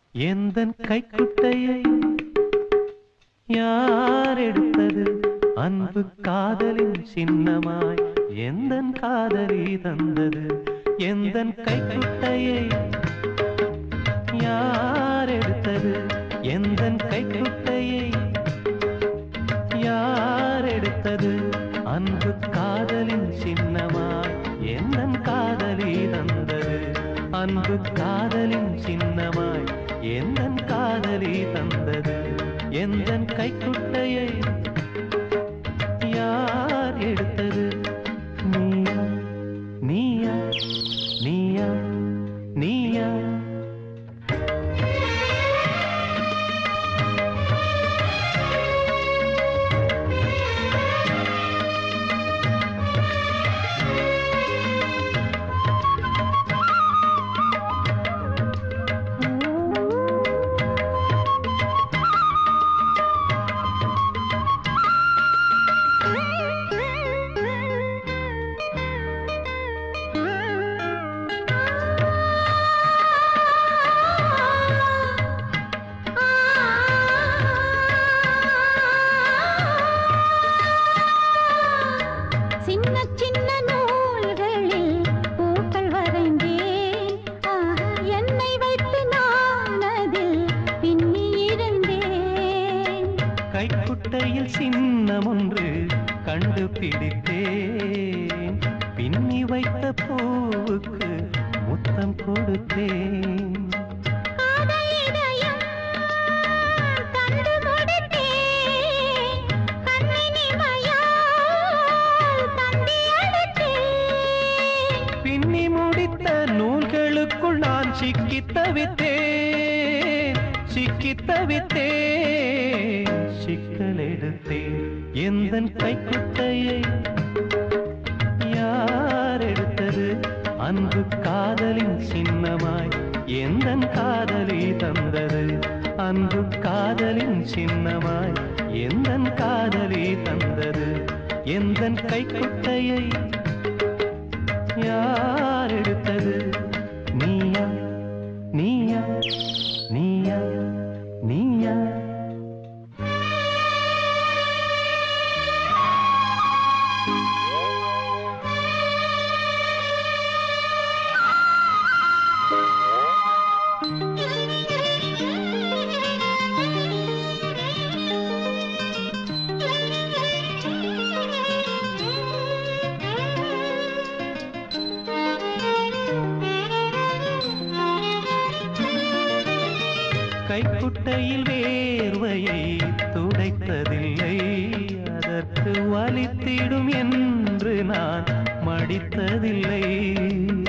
எந்தன் கைக்குட்டையை யார் எடுத்தது அன்பு காதலின் சின்னமாய் எந்தன் காதலி தந்தது எந்தன் கைக்குட்டையை யார் எடுத்தது எந்தன் கைக்குட்டையை யார் எடுத்தது அன்பு காதலின் சின்னமாய் எந்தன் காதலி தந்தது அன்பு காதலின் சின்னமாய் எந்தன் காதலி தந்தது எந்தன் கைக்குட்டையை யார் எடுத்தது நீயா நீயா நீயா நீயா சின்ன சின்ன நூல்களில் பூக்கள் வரைந்தேன் ஆஹா, என்னை வைத்து நான் அதில் பின்னி இருந்தேன் கைக்குட்டையில் சின்னம் ஒன்று கண்டுபிடித்தேன் பின்னி வைத்த பூவுக்கு முத்தம் கொடுத்தேன் காதல் இதயம் தந்து முடித்தேன் கண்ணினிமையால் தந்தி அடித்தேன் பின்னி முடித்த நூல்களுக்குள் நான் சிக்கித் தவித்தேன் சிக்கித் தவித்தேன் சிக்கல் எடுத்தேன் எந்தன் கைக்குட்டையை யார் எடுத்தது அன்பு காதலின் சின்னமாய் எந்தன் காதலி தந்தது அன்பு காதலின் சின்னமாய் எந்தன் காதலி தந்தது எந்தன் கைக்குட்டையை யார் எடுத்தது நீயா நீயா நீயா நீயா கைக்குட்டையில் வேர்வையை துடைத்ததில்லை அதற்கு வலித்திடும் என்று நான் மடித்ததில்லை